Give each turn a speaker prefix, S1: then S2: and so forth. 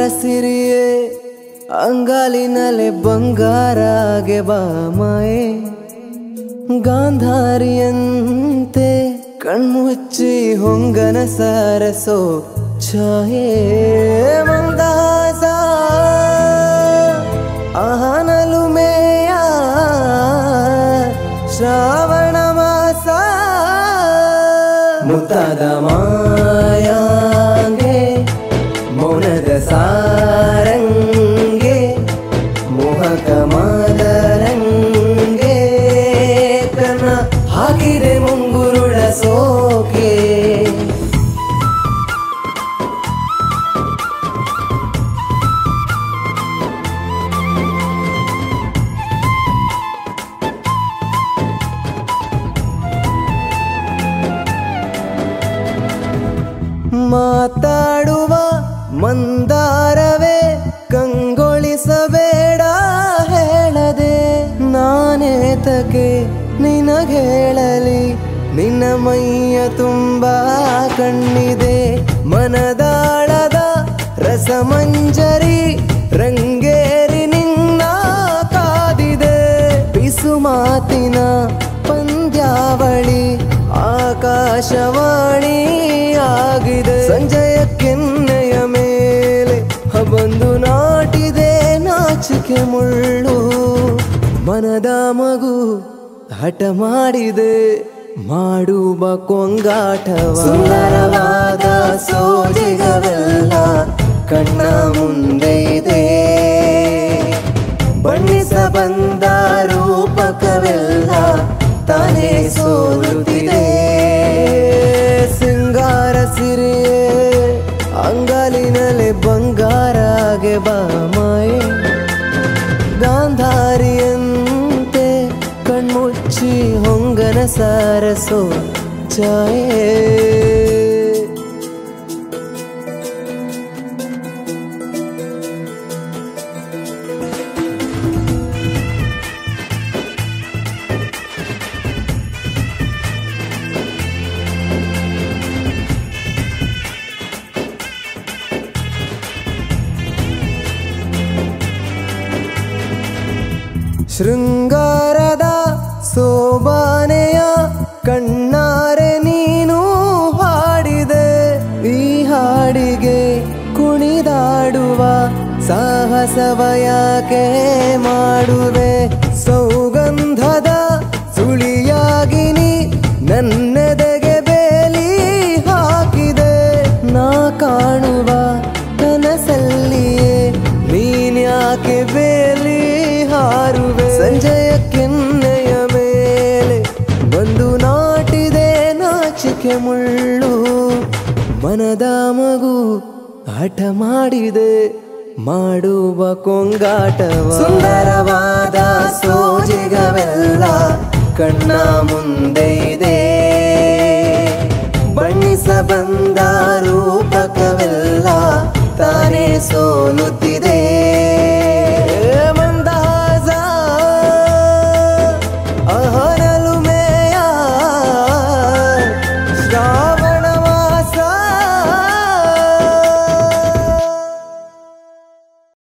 S1: ಸಿರಿಯೇ ಅಂಗಾಲಿನಲೆ ಬಂಗಾರಾಗೆ ಬಾಮಾಯೆ ಗಾಂಧಾರಿಯಂತೆ ಕಣ್ಮುಚ್ಚಿ ಹೊಂಗನ ಸಾರಸೋ ಛಾಯೆ ಮಂದಾಸ ಆನಲು ಮೇಯ ಶ್ರಾವಣ ಮಾಸ ಮುತ್ತಾದ ಮಾಯಾಂಗೆ ಮೌನದ ಸಾರಂಗೆ ಮೋಹಕ ಮಾದರಂಗೆ ಕನ್ನ ಹಾಕಿದೆ ಮುಂಗುರುಳ ಸೋಕೆ ಮಾತಾಡುವ ಮಂದಾರವೇ ಕಂಗೊಳಿಸಬೇಡ ಹೇಳದೆ ನಾನೇತಕ್ಕೆ ನಿನಗೇಳಲಿ ನಿನ್ನ ಮೈಯ ತುಂಬ ಕಣ್ಣಿದೆ ಮನದಾಳದ ರಸಮಂಜರಿ ರಂಗೇರಿ ನಿನ್ನ ಕಾದಿದೆ ಬಿಸು ಮಾತಿನ ಪಂದ್ಯಾವಳಿ ಆಕಾಶವಾಣಿ ಆಗಿದೆ ಸಂಜಯ ಕೆನ್ನೆಯ ಮೇಲೆ ಬಂದು ನಾಟಿದೆ ನಾಚಿಕೆ ಮುಳ್ಳು ಮನದ ಮಗು ಹಠ ಮಾಡಿದೆ ಮಾಡುವ ಕೊಂಗಾಟವ ಸುಂದರವಾದ ಸೋಜಿಗವೆಲ್ಲ ಕಣ್ಣ ಮುಂದೆ ಇದೆ ಬಣ್ಣಿಸ ಬಂದ ರೂಪಕವೆಲ್ಲ ತಾನೇ ಸೋಲುತ್ತಿದೆ ಸಿಂಗಾರ ಸಿರಿಯೇ ಅಂಗಲಿನಲ್ಲಿ ಬಂಗಾರಾಗೆ ಬಾಮಾಯೆ ಗಾಂಧಾರಿಯಂತೆ ಕಣ್ಮುಚ್ಚಿ ಹೊಂಗನ ಸಾರಸೋ ಛಾಯೆ ಶೃಂಗಾರದ ಸೋಬಾನೆಯ ಕಣ್ಣಾರೆ ನೀನು ಹಾಡಿದೆ ಈ ಹಾಡಿಗೆ ಕುಣಿದಾಡುವ ಸಾಹಸವ ಯಾಕೆ ಮಾಡುವೆ ಸೌಗಂಧದ ಸುಳಿಯಾಗಿ ನೀ ನನ್ನೆದೆಗೆ ಬೇಲಿ ಹಾಕಿದೆ ನಾ ಕಾಣುವ ಕನಸಲ್ಲಿಯೇ ನೀನ್ಯಾಕೆ ಬೇಲಿ ಹಾರುವೆ ಸಂಜೆಯ ಕೆನ್ನೆಯ ಮೇಲೆ ಬಂದು ನಾಟಿದೆ ನಾಚಿಕೆ ಮುಳ್ಳು ಮನದ ಮಗು ಹಠ ಮಾಡಿದೆ ಮಾಡುವ ಕೊಂಗಾಟವ ಸುಂದರವಾದ ಸೋಜಿಗವೆಲ್ಲ ಕಣ್ಣ ಮುಂದೆ ಇದೆ ಬಣ್ಣಿಸ ಬಂದ ರೂಪಕವೆಲ್ಲ ತಾನೇ ಸೋಲುತ್ತಿ